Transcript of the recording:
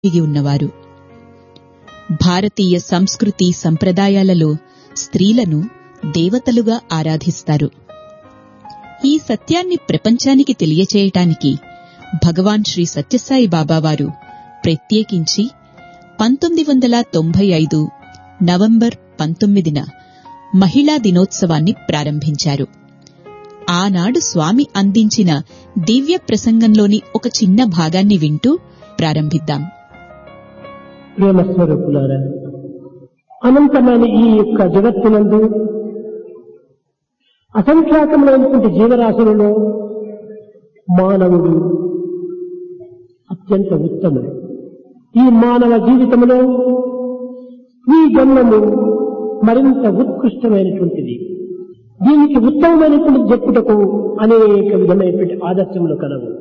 కలిగి ఉన్నవారు భారతీయ సంస్కృతి సంప్రదాయాలలో స్త్రీలను దేవతలుగా ఆరాధిస్తారు ఈ సత్యాన్ని ప్రపంచానికి తెలియచేయటానికి భగవాన్ శ్రీ సత్యసాయి బాబా వారు ప్రత్యేకించి పంతొమ్మిది వందల తొంభై ఐదు నవంబర్ పంతొమ్మిదిన మహిళా దినోత్సవాన్ని ప్రారంభించారు ఆనాడు స్వామి అందించిన దివ్య ప్రసంగంలోని ఒక చిన్న భాగాన్ని వింటూ ప్రారంభిద్దాం ప్రేమ స్వరూపులారా అనంతమైన ఈ యొక్క జగత్తునందు అసంఖ్యాకమైనటువంటి జీవరాశులలో మానవుడు అత్యంత ఉత్తముడు ఈ మానవ జీవితంలో ఈ జన్మము మరింత ఉత్కృష్టమైనటువంటిది దీనికి ఉత్తమమైనటువంటి చెప్పుటకు అనేక విధమైనటువంటి ఆదర్శములు కలవు